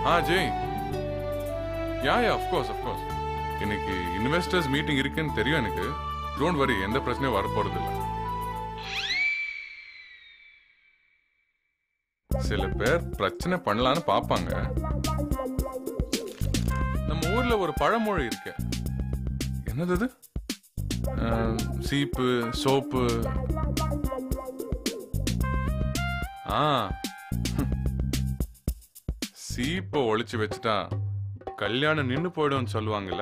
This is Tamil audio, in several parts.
ஆ Jai yeah yeah of course of course இன்னைக்கு இன்வெஸ்டர்ஸ் மீட்டிங் இருக்குன்னு தெரியும் எனக்கு டோன்ட் வரி எந்த பிரச்சனையும் வரப்போறது இல்ல சில பேர் பிரச்சனை பண்ணலான்னு பார்ப்பாங்க நம்ம ஊர்ல ஒரு பழமொழி இருக்கு என்னது அது அஹ், சீப்பு சோப்பு ஆ சீப்பை ஒளிச்சு வச்சுட்டா கல்யாணம் நின்னு போயிடும்னு சொல்லுவாங்கல்ல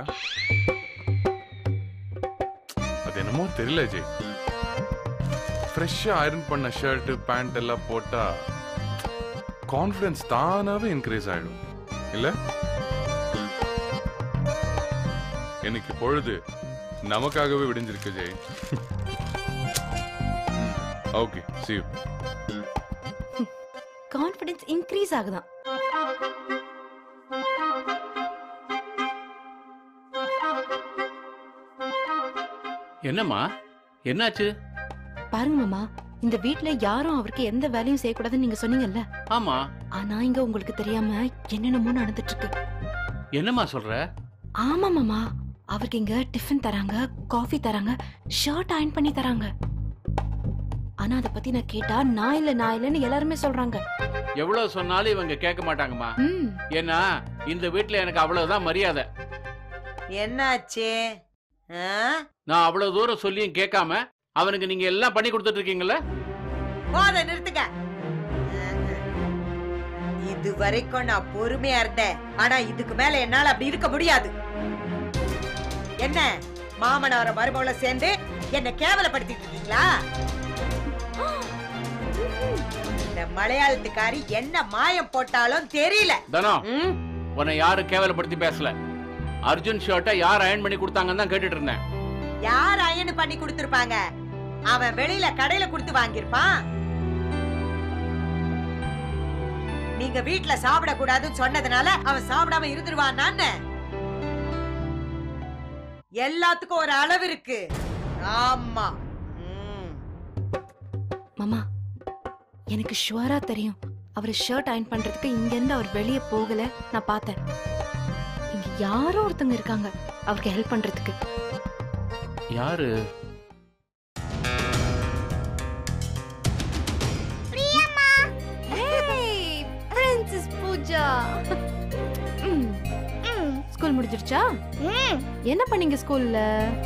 அது என்னமோ தெரியல ஜெய் ஃப்ரெஷ்ஷாக ஐரன் பண்ண ஷர்ட் பேண்ட் எல்லாம் போட்டா கான்ஃபிடன்ஸ் தானாவே இன்க்ரீஸ் ஆயிடும் இல்ல எனக்கு பொழுது நமக்காகவே விடிஞ்சிருக்கு Jai okay see you confidence increase ஆகுதான் என்னம்மா என்னாச்சு பாருங்க மாமா இந்த வீட்ல யாரும் அவருக்கு எந்த வேலையும் செய்யக்கூடாதுன்னு நீங்க சொன்னீங்கல்ல ஆமா ஆனா இங்க உங்களுக்கு தெரியாம என்னென்னமோ நடந்துட்டு இருக்கு என்னம்மா சொல்ற ஆமா மாமா அவருக்கு இங்க டிஃபன் தராங்க காஃபி தராங்க ஷர்ட் அயன் பண்ணி தராங்க ஆனா அத பத்தி நான் கேட்டா நான் இல்ல நான் இல்லன்னு எல்லாருமே சொல்றாங்க எவ்வளவு சொன்னாலும் இவங்க கேட்க மாட்டாங்கம்மா ம் ஏன்னா இந்த வீட்ல எனக்கு அவ்வளவுதான் மரியாதை என்னாச்சு ஆ? நான் அவ்வளவு தூரம் சொல்லியும் கேட்காம அவனுக்கு நீங்க எல்லாம் பண்ணி கொடுத்துட்டு இருக்கீங்கல்ல போத நிறுத்துங்க இது வரைக்கும் நான் பொறுமையா இருந்தேன் ஆனா இதுக்கு மேல என்னால அப்படி இருக்க முடியாது என்ன மாமனார மருமகள சேர்ந்து என்ன கேவலப்படுத்திட்டு இருக்கீங்களா இந்த மலையாளத்துக்காரி என்ன மாயம் போட்டாலும் தெரியல தனம் ம்? உன்னை யாரும் கேவலப்படுத்தி பேசல அர்ஜுன் ஷர்ட்டை யார் அயன் பண்ணி கொடுத்தாங்கன்னு தான் கேட்டுட்டு இருந்தேன் யார் அயன் பண்ணி கொடுத்திருப்பாங்க அவன் வெளியில கடையில கொடுத்து வாங்கியிருப்பான் நீங்க வீட்ல சாப்பிட கூடாதுன்னு சொன்னதுனால அவன் சாப்பிடாம இருந்துருவான்னு எல்லாத்துக்கும் ஒரு அளவு இருக்கு ஆமா ம். மாமா எனக்கு ஷுவரா தெரியும் அவர் ஷர்ட் அயன் பண்றதுக்கு இங்க இருந்து அவர் வெளியே போகல நான் பார்த்தேன் இங்க யாரோ ஒருத்தங்க இருக்காங்க அவருக்கு ஹெல்ப் பண்றதுக்கு யாரு பிரின்சஸ் பூஜா ஸ்கூல் முடிஞ்சிருச்சா என்ன பண்ணீங்க ஸ்கூல்ல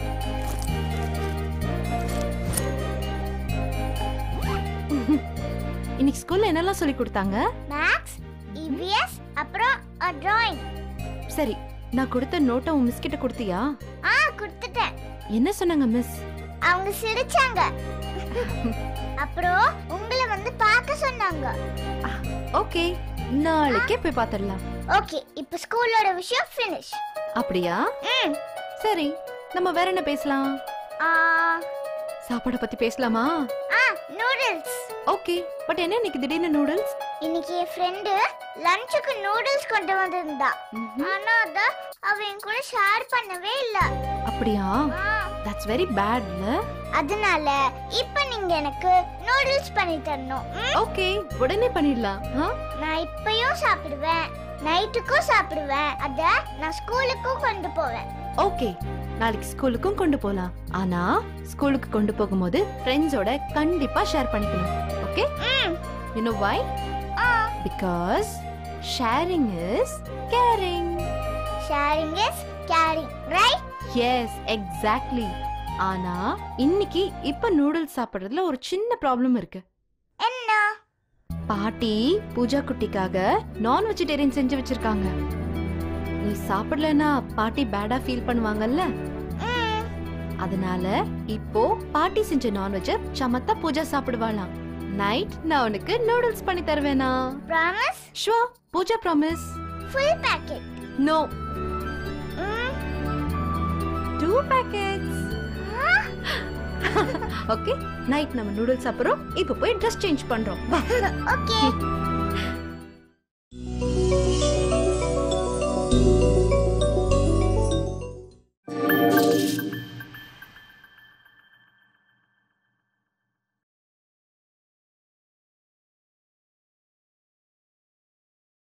இன்னைக்கு ஸ்கூல்ல என்னெல்லாம் சொல்லி கொடுத்தாங்க மேக்ஸ் இவிஎஸ் அப்புறம் டிராயிங் சரி நான் கொடுத்த நோட்டை உன் மிஸ் கிட்ட கொடுத்தியா ஆ கொடுத்துட்டேன் என்ன சொன்னாங்க மிஸ் அவங்க சிரிச்சாங்க அப்புறம் உங்களை வந்து பார்க்க சொன்னாங்க ஓகே நாளைக்கே போய் பார்த்துடலாம் ஓகே இப்போ ஸ்கூலோட விஷயம் ஃபினிஷ் அப்படியா ம் சரி நம்ம வேற என்ன பேசலாம் ஆ சாப்பாட பத்தி பேசலாமா ஆ நூடுல்ஸ் ஓகே பட் என்ன இன்னைக்கு திடீர்னு நூடுல்ஸ் இன்னைக்கு என் ஃப்ரெண்டு லஞ்சுக்கு நூடுல்ஸ் கொண்டு வந்திருந்தா ஆனா அத அவ என் கூட ஷேர் பண்ணவே இல்ல அப்படியா ஆ, தட்ஸ் வெரி பேட்ல அதனால இப்ப நீங்க எனக்கு நூடுல்ஸ் பண்ணி தரணும் ம்? ஓகே உடனே பண்ணிடலாம் ஆ? நான் இப்பயும் சாப்பிடுவேன் நைட்டுக்கும் சாப்பிடுவேன் அத நான் ஸ்கூலுக்கும் கொண்டு போவேன் ஓகே நாளைக்கு ஸ்கூலுக்கும் கொண்டு போலாம் ஆனா ஸ்கூலுக்கு கொண்டு போகும்போது ஃப்ரெண்ட்ஸோட கண்டிப்பா ஷேர் பண்ணிக்கணும் okay hmm. You know why ah because sharing is caring sharing is caring right yes exactly ஆனா இன்னைக்கு இப்ப நூடுல்ஸ் சாப்பிடுறதுல ஒரு சின்ன ப்ராப்ளம் இருக்கு என்ன பாட்டி பூஜா குட்டிக்காக நான் வெஜிடேரியன் செஞ்சு வச்சிருக்காங்க நீ சாப்பிடலனா பாட்டி பேடா ஃபீல் பண்ணுவாங்கல்ல ம், அதனால இப்போ பாட்டி செஞ்ச நான்வெஜ் சமத்தா பூஜா சாப்பிடுவாளாம் நைட் நான் உனக்கு நூடுல்ஸ் பண்ணி தருவேனா promise ஷுவா Pooja promise full packet no hmm, two packets okay night நம்ம நூடுல்ஸ் சாப்பிடுறோம் இப்போ போய் ட்ரெஸ் சேஞ்ச் பண்றோம் வா okay